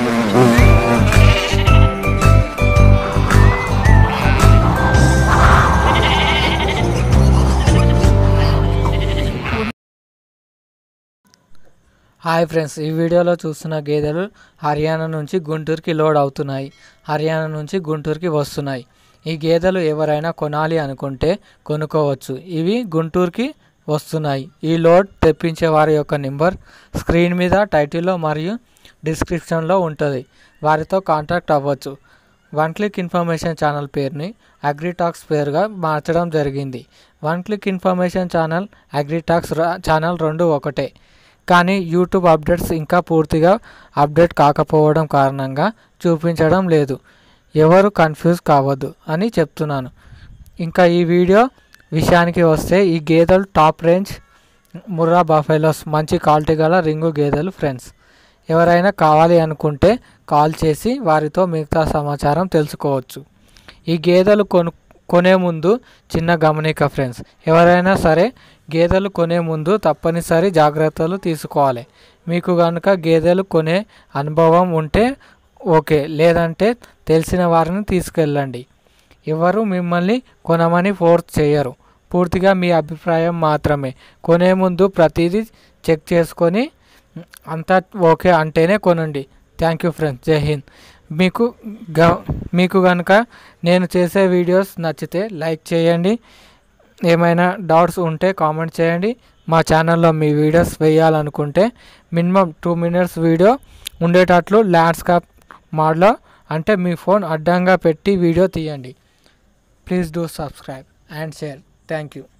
hi friends ఈ వీడియోలో చూస్తున్న గేదెలు హర్యానా నుంచి గుంటూరుకి లోడ్ అవుతున్నాయి హర్యానా నుంచి గుంటూరుకి వస్తున్నాయి ఈ గేదెలు ఎవరైనా కొనాలి అనుకుంటే కొనుక్కోవచ్చు ఇవి గుంటూరుకి వస్తున్నాయి ఈ లోడ్ తెప్పించే వారి యొక్క నెంబర్ స్క్రీన్ మీద టైటిల్లో మరియు డిస్క్రిప్షన్లో ఉంటుంది వారితో కాంటాక్ట్ అవ్వచ్చు వన్ క్లిక్ ఇన్ఫర్మేషన్ ఛానల్ పేరుని అగ్రిటాక్స్ పేరుగా మార్చడం జరిగింది one click information channel Agritalks రా- ఛానల్ రెండు ఒకటే కానీ యూట్యూబ్ అప్డేట్స్ ఇంకా పూర్తిగా అప్డేట్ కాకపోవడం కారణంగా చూపించడం లేదు ఎవరు కన్ఫ్యూజ్ కావద్దు అని చెప్తున్నాను ఇంకా ఈ వీడియో విషయానికి వస్తే ఈ గేదెలు టాప్ రేంజ్ ముర్రా బఫెలోస్ మంచి క్వాలిటీ గల రింగు గేదెలు ఫ్రెండ్స్ ఎవరైనా కావాలి అనుకుంటే కాల్ చేసి వారితో మిగతా సమాచారం తెలుసుకోవచ్చు ఈ గేదెలు కొను కొనే ముందు చిన్న గమనిక ఫ్రెండ్స్ ఎవరైనా సరే గేదెలు కొనే ముందు తప్పనిసరి జాగ్రత్తలు తీసుకోవాలి మీకు కనుక గేదెలు కొనే అనుభవం ఉంటే ఓకే లేదంటే తెలిసిన వారిని తీసుకెళ్ళండి ఎవరు మిమ్మల్ని కొనమని ఫోర్స్ చేయరు పూర్తిగా మీ అభిప్రాయం మాత్రమే కొనే ముందు ప్రతిదీ చెక్ చేసుకొని అంతా ఓకే అంటేనే కొనండి థ్యాంక్ యూ ఫ్రెండ్స్ జై హింద్ మీకు గ మీకు కనుక నేను చేసే వీడియోస్ నచ్చితే లైక్ చేయండి ఏమైనా డౌట్స్ ఉంటే కామెంట్ చేయండి మా ఛానల్లో మీ వీడియోస్ వేయాలనుకుంటే మినిమం టూ మినిట్స్ వీడియో ఉండేటట్లు ల్యాండ్స్కేప్ మోడ్లో అంటే మీ ఫోన్ అడ్డంగా పెట్టి వీడియో తీయండి please do subscribe and share thank you